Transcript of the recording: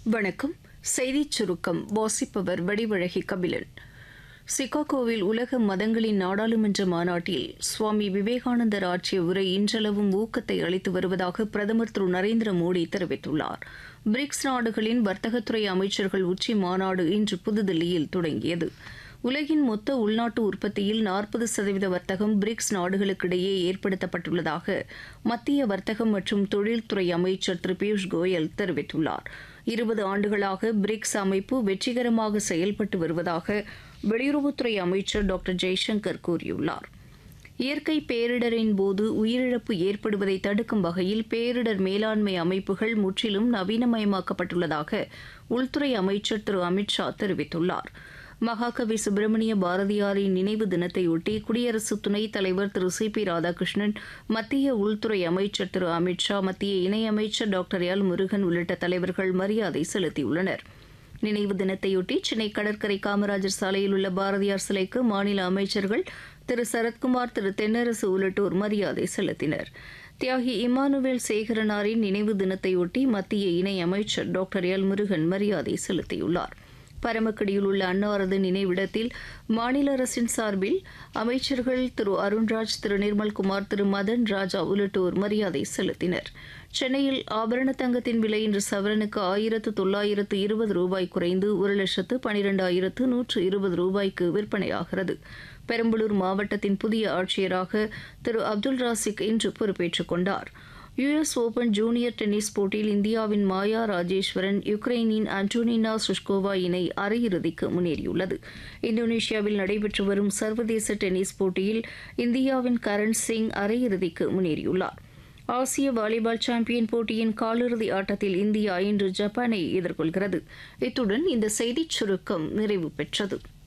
வணக்கம் செய்திச் சுருக்கம் வாசிப்பவர் வடிவழகி கபிலன் சிகாகோவில் உலக மதங்களின் நாடாளுமன்ற மாநாட்டில் சுவாமி விவேகானந்தர் ஆற்றிய உரை இன்றளவும் ஊக்கத்தை அளித்து வருவதாக பிரதமர் திரு நரேந்திர மோடி தெரிவித்துள்ளார் பிரிக்ஸ் நாடுகளின் வர்த்தகத்துறை அமைச்சர்கள் உச்சி மாநாடு இன்று புதுதில்லியில் தொடங்கியது உலகின் மொத்த உள்நாட்டு உற்பத்தியில் நாற்பது சதவீத வர்த்தகம் பிரிக்ஸ் நாடுகளுக்கிடையே ஏற்படுத்தப்பட்டுள்ளதாக மத்திய வர்த்தகம் மற்றும் தொழில்துறை அமைச்சர் திரு பியூஷ் கோயல் தெரிவித்துள்ளார் இருபது ஆண்டுகளாக பிரிக்ஸ் அமைப்பு வெற்றிகரமாக செயல்பட்டு வருவதாக வெளியுறவுத்துறை அமைச்சர் டாக்டர் ஜெய்சங்கர் கூறியுள்ளார் இயற்கை பேரிடரின் போது உயிரிழப்பு ஏற்படுவதை தடுக்கும் வகையில் பேரிடர் மேலாண்மை அமைப்புகள் முற்றிலும் நவீனமயமாக்கப்பட்டுள்ளதாக உள்துறை அமைச்சர் திரு அமித்ஷா தெரிவித்துள்ளார் மகாகவி சுப்பிரமணிய பாரதியாரின் நினைவு தினத்தையொட்டி குடியரசு துணைத் தலைவர் திரு சி பி ராதாகிருஷ்ணன் மத்திய உள்துறை அமைச்சர் திரு அமித்ஷா மத்திய இணையமைச்சர் டாக்டர் எல் முருகன் உள்ளிட்ட தலைவர்கள் மரியாதை செலுத்தியுள்ளனர் நினைவு தினத்தையொட்டி சென்னை கடற்கரை காமராஜர் சாலையில் உள்ள பாரதியார் சிலைக்கு மாநில அமைச்சர்கள் திரு சரத்குமார் திரு தென்னரசு உள்ளிட்டோர் மரியாதை செலுத்தினர் தியாகி இமானுவேல் சேகரனாரின் நினைவு தினத்தையொட்டி மத்திய இணை அமைச்சர் டாக்டர் எல் முருகன் மரியாதை செலுத்தியுள்ளார் பரமக்குடியில் உள்ள அன்னாரது நினைவிடத்தில் மாநில அரசின் சார்பில் அமைச்சர்கள் திரு அருண்ராஜ் திரு நிர்மல்குமார் திரு மதன் ராஜா உள்ளிட்டோர் மரியாதை செலுத்தினர் சென்னையில் ஆபரண தங்கத்தின் விலை இன்று சவரனுக்கு ஆயிரத்து தொள்ளாயிரத்து இருபது ரூபாய் குறைந்து ஒரு லட்சத்து பனிரெண்டாயிரத்து நூற்று இருபது ரூபாய்க்கு விற்பனையாகிறது பெரம்பலூர் மாவட்டத்தின் புதிய ஆட்சியராக திரு அப்துல் ராசிக் இன்று பொறுப்பேற்றுக் கொண்டார் யுஎஸ் ஓபன் ஜூனியர் டென்னிஸ் போட்டியில் இந்தியாவின் மாயா ராஜேஸ்வரன் யுக்ரைனின் அன்டோனினா சுஷ்கோவா இணை அரையிறுதிக்கு முன்னேறியுள்ளது இந்தோனேஷியாவில் நடைபெற்று வரும் சர்வதேச டென்னிஸ் போட்டியில் இந்தியாவின் கரண் சிங் அரையிறுதிக்கு முன்னேறியுள்ளார் ஆசிய வாலிபால் சாம்பியன் போட்டியின் காலிறுதி ஆட்டத்தில் இந்தியா இன்று ஜப்பானை எதிர்கொள்கிறது இத்துடன் இந்த செய்திச் சுருக்கம் நிறைவு பெற்றது